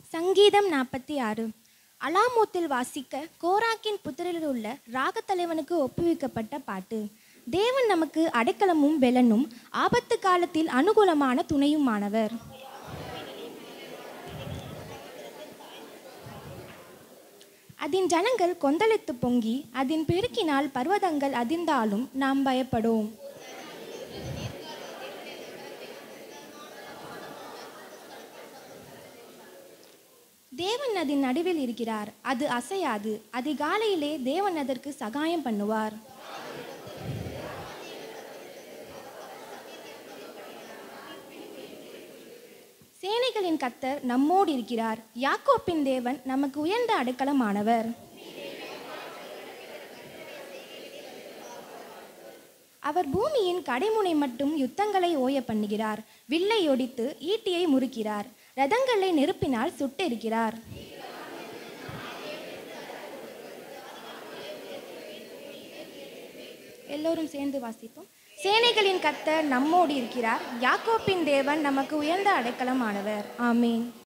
சங்கீதம் நாற்பத்தி ஆறு அலாமோத்தில் வாசிக்க கோராக்கின் புத்திரில் உள்ள ராகத்தலைவனுக்கு ஒப்புவிக்கப்பட்ட பாட்டு தேவன் நமக்கு அடைக்கலமும் பெலனும் ஆபத்து காலத்தில் அனுகூலமான துணையுமானவர் அதன் ஜனங்கள் கொந்தளித்து பொங்கி அதன் பெருக்கினால் பர்வதங்கள் அதிர்ந்தாலும் நாம் பயப்படோம் தேவன் அதன் நடுவில் இருக்கிறார் அது அசையாது அதிகாலையிலே தேவன் அதற்கு சகாயம் பண்ணுவார் சேனைகளின் கத்தர் நம்மோடு இருக்கிறார் யாக்கோப்பின் தேவன் நமக்கு உயர்ந்த அடைக்கலமானவர் அவர் பூமியின் கடைமுனை மட்டும் யுத்தங்களை ஓய பண்ணுகிறார் வில்லை ஒடித்து ஈட்டியை முறுக்கிறார் ரதங்களை நெருப்பினால் சுட்டெரிக்கிறார் எல்லோரும் சேர்ந்து வாசிப்போம் சேனைகளின் கத்தர் நம்மோடு இருக்கிறார் யாக்கோப்பின் தேவன் நமக்கு உயர்ந்த அடைக்கலமானவர் ஆமீன்